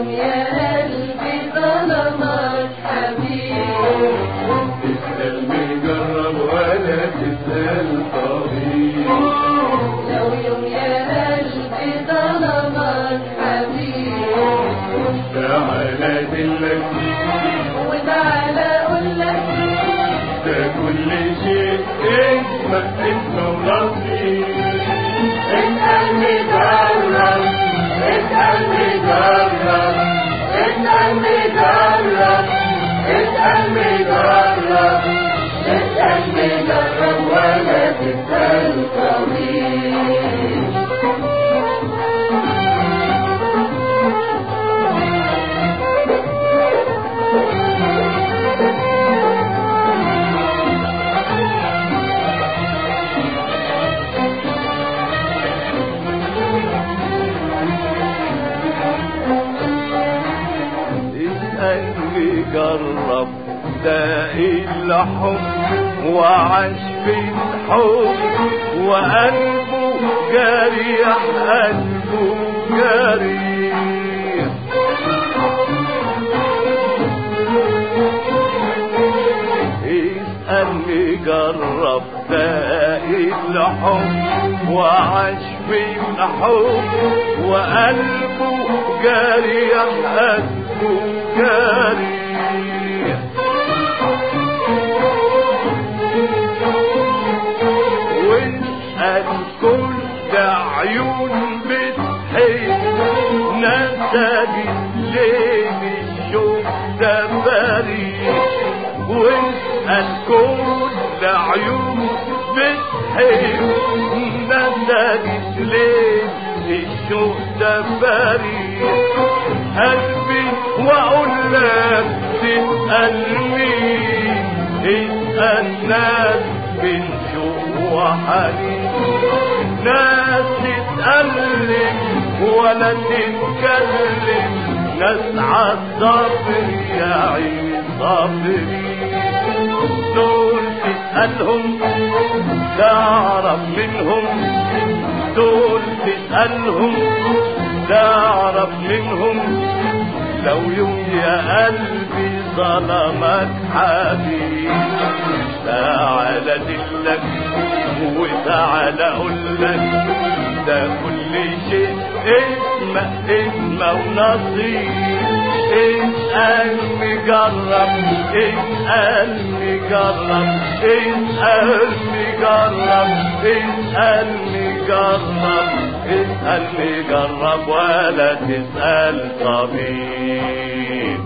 يوم يا قلبي ظلمك حبيب تسأل مجرب ولا تسأل طبيب لو يوم يا قلبي ظلمك حبيب تعالى دلك وتعالى اقول لك ده كل شيء اسمه اسمه نصيب اسأل مجرب اسأل مجرب اسأل مجرب اسأل مجرب اسأل مجرب ولا تسأل طبيب اسأل جرب ده الحب وعاش في الحب وقلبه جريح قلبه جريح اسأل جرب ده الحب وعاش في الحب وقلبه جريح قلبه جريح واسأل كل عيون بتحب نسجت ليه الشوق ده بريء واسأل كل عيون بتحب نسجت ليه الشوق ده بريء قلبي واقول لك تسأل مين اسأل ناس بين شوق وحنين ناس تتألم ولا تتكلم ناس عالصبر يا عين صبري دول تسألهم تعرف منهم دول تسألهم تعرف منهم لو يوم يا قلبي ظلمك حبيب تعالى دلك وتعالى اقولك ده كل شيء اسمه اسمه ونصيب اسأل مجرب اسأل مجرب اسأل مجرب اسأل مجرب اسأل مجرب ولا تسأل طبيب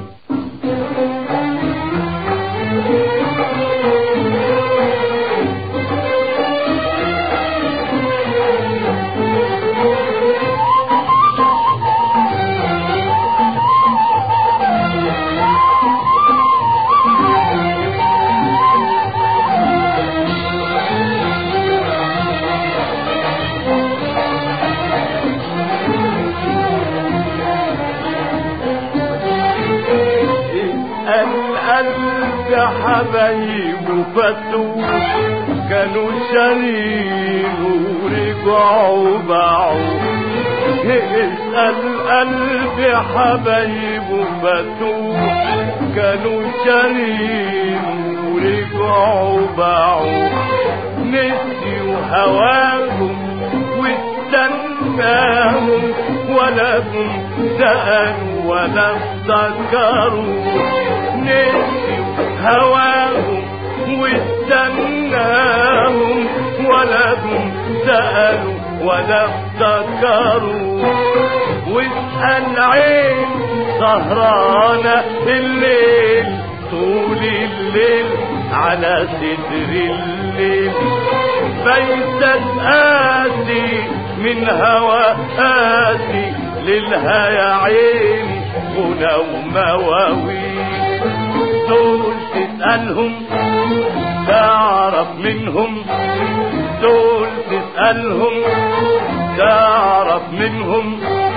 القلب يا حبايب فتوح كانوا شارين ورجعوا باعوا اسأل قلب يا حبايب فتوح كانوا شارين ورجعوا باعوا نسيوا هواهم واستناهم ولا هم سألوا ولا افتكروا نسيوا هواهم واستناهم ولا هم سألوا ولا افتكروا واسأل عين سهرانة الليل طول الليل على صدر الليل بيتك آتي من هوى آتي للها يا عيني غنى ومواويل دول تسألهم تعرف منهم دول تسألهم تعرف منهم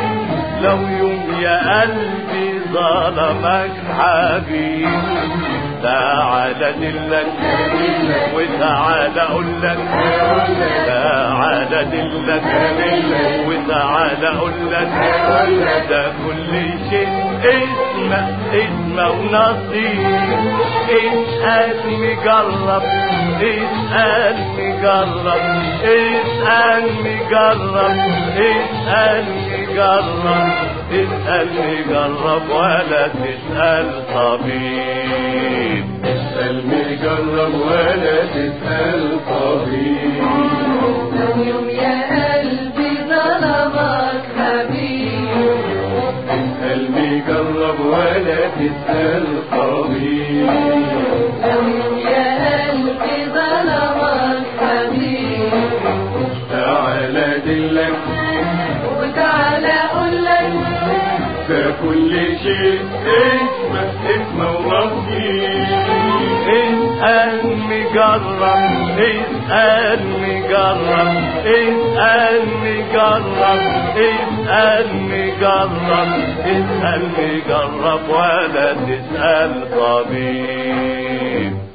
لو يوم يا قلبي ظلمك حبيب تعال ادلك وتعال اقول لك تعال ادلك وتعال اقول لك ده كل شيء اسمه اسمه ونصيب اسأل مجرب اسأل مجرب اسأل مجرب اسأل مجرب اسأل مجرب ولا تسأل طبيب اسأل مجرب ولا تسأل طبيب لو يوم يا قلبي ظلمك حبيب اسأل مجرب ولا تسأل طبيب لو يوم يا قلبي ظلمك حبيب تعال ادلك وتعالى اقول لك فكل شيء اسمه اسمه ونصيب اسأل مجرب اسأل مجرب اسأل مجرب اسأل مجرب اسأل مجرب ولا تسأل طبيب